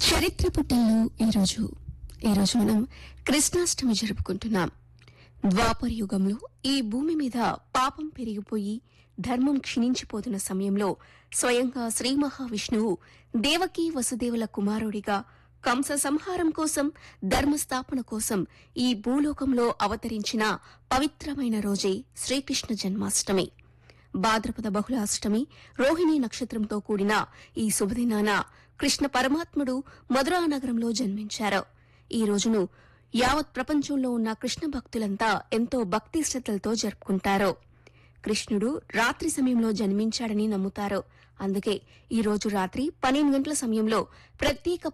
చరిత్ర పుటల్లో ఈరోజు ఈరోజు మనం కృష్ణాష్టమి జరుపుకుంటున్నాం ద్వాపర యుగంలో ఈ భూమి మీద పాపం పెరిగిపోయి ధర్మం క్షీణించిపోతున్న సమయంలో స్వయంగా శ్రీ మహావిష్ణువు దేవకీ వసుదేవుల కుమారుడిగా కంస సంహారం కోసం ధర్మస్థాపన కోసం ఈ భూలోకంలో అవతరించిన పవిత్రమైన రోజే శ్రీకృష్ణ జన్మాష్టమి భాద్రపద బహుళాష్టమి రోహిణి నక్షత్రంతో కూడిన ఈ శుభదినాన కృష్ణ పరమాత్ముడు మధురా నగరంలో జన్మించారు ఈ రోజును యావత్ ప్రపంచంలో ఉన్న కృష్ణ భక్తులంతా ఎంతో భక్తి శ్రద్ధలతో జరుపుకుంటారు కృష్ణుడు రాత్రి సమయంలో జన్మించాడని నమ్ముతారు అందుకే ఈ రోజు రాత్రి పన్నెండు గంటల సమయంలో ప్రత్యేక